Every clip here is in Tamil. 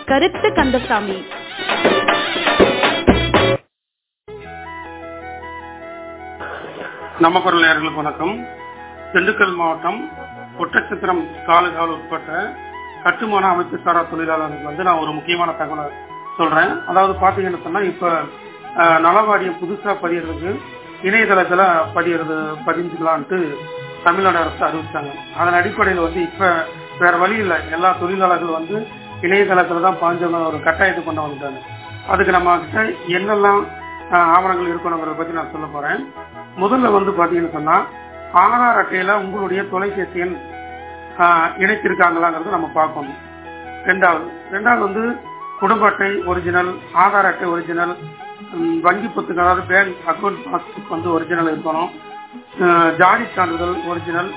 கருத்து கந்தசாமி நம்ம குரல் நேயர்களுக்கு வணக்கம் திண்டுக்கல் மாவட்டம் ஒட்டச்சத்திரம் தாலுகாவில் உட்பட்ட கட்டுமான அமைப்பு சாரா தொழிலாளர்களுக்கு வந்து நான் ஒரு முக்கியமான தகவலை சொல்றேன் அதாவது பாத்தீங்கன்னு சொன்னா இப்ப அஹ், நலவாரியம் புதுசா பதியறதுக்கு இணையதளத்துல பதியறது பதிஞ்சுக்கலான்ட்டு தமிழ்நாடு அரசு அறிவிச்சாங்க அதன் அடிப்படையில் வந்து இப்ப வேற வழி இல்லை எல்லா தொழிலாளர்கள் வந்து இணையதளத்துல தான் பாஞ்சவங்க ஒரு கட்டாயத்தை கொண்டு வந்துட்டாங்க அதுக்கு நம்ம கிட்ட என்னெல்லாம் அஹ், ஆவணங்கள் இருக்கணுங்கிறத பத்தி நான் சொல்ல போறேன் முதல்ல வந்து பாத்தீங்கன்னு சொன்னா ஆதார் அட்டையில உங்களுடைய தொலைபேசி எண் ஆஹ், இணைத்திருக்காங்களாங்கிறத நம்ம பார்க்கணும் ரெண்டாவது ரெண்டாவது வந்து குடும்ப அட்டை ஒரிஜினல் ஆதார் அட்டை ஒரிஜினல் ம், வங்கி புத்தகம் அதாவது பேங்க் அக்கௌண்ட் பாஸ்புக் வந்து ஒரிஜினல் இருக்கணும் ஆஹ், ஜாதி சான்றிதழ் ஒரிஜினல்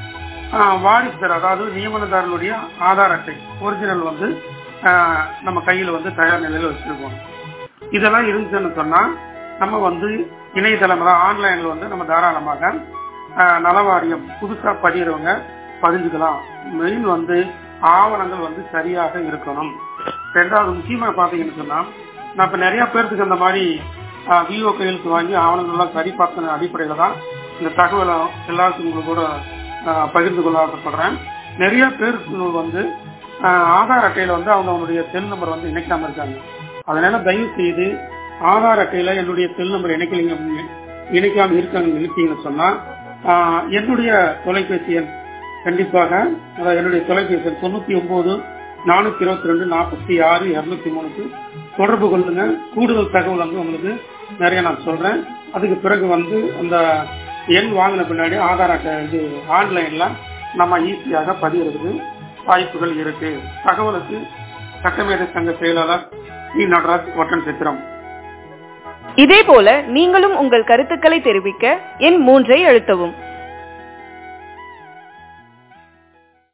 ஆஹ், வாரிசுதார் அதாவது நியமனதாரர்களுடைய ஆதார் அட்டை ஒரிஜினல் வந்து ஆஹ், நம்ம கையில் வந்து தயார் நிலையில் வச்சிருக்கோம் இதெல்லாம் இருந்துச்சுன்னு சொன்னா நம்ம வந்து இணையதளம் அதாவது ஆன்லைன்ல வந்து நம்ம தாராளமாக ஆஹ், நலவாரியம் புதுசா பதியறவங்க பதிஞ்சுக்கலாம் மெயின் வந்து ஆவணங்கள் வந்து சரியாக இருக்கணும் ரெண்டாவது முக்கியமா பாத்தீங்கன்னு சொன்னா நான் இப்ப நிறைய பேருக்கு அந்த மாதிரி விஓ கையெழுத்து வாங்கி ஆவணங்கள் எல்லாம் சரி பார்த்த அடிப்படையில தான் இந்த தகவலை எல்லாருக்கும் உங்களுக்கு கூட ஆஹ், பகிர்ந்து கொள்ள ஆசைப்படுறேன் நிறைய பேருக்கு வந்து ஆஹ், ஆதார் அட்டையில வந்து அவங்க அவங்களுடைய செல் நம்பர் வந்து இணைக்காம இருக்காங்க அதனால தயவு செய்து ஆதார் அட்டையில என்னுடைய செல் நம்பர் இணைக்கலைங்க இணைக்காம இருக்காங்க இருக்கீங்கன்னு சொன்னா ஆஹ், என்னுடைய தொலைபேசி எண் கண்டிப்பாக அதாவது என்னுடைய தொலைபேசி எண் தொண்ணூத்தி ஒன்பது நானூத்தி இருபத்தி ரெண்டு நாற்பத்தி ஆறு இருநூத்தி மூணுக்கு தொடர்பு கொள்ளுங்க கூடுதல் தகவல் வந்து உங்களுக்கு நிறைய நான் சொல்றேன் அதுக்கு பிறகு வந்து அந்த எண் வாங்கின பின்னாடி ஆதார் அட்டை இது ஆன்லைன்ல நம்ம ஈஸியாக பதிகிறதுக்கு வாய்ப்புகள் இருக்கு தகவலுக்கு சட்டமேதை சங்க செயலாளர் டி நடராஜ் ஒட்டன் சித்திரம் இதேபோல நீங்களும் உங்கள் கருத்துக்களை தெரிவிக்க எண் மூன்றை அழுத்தவும்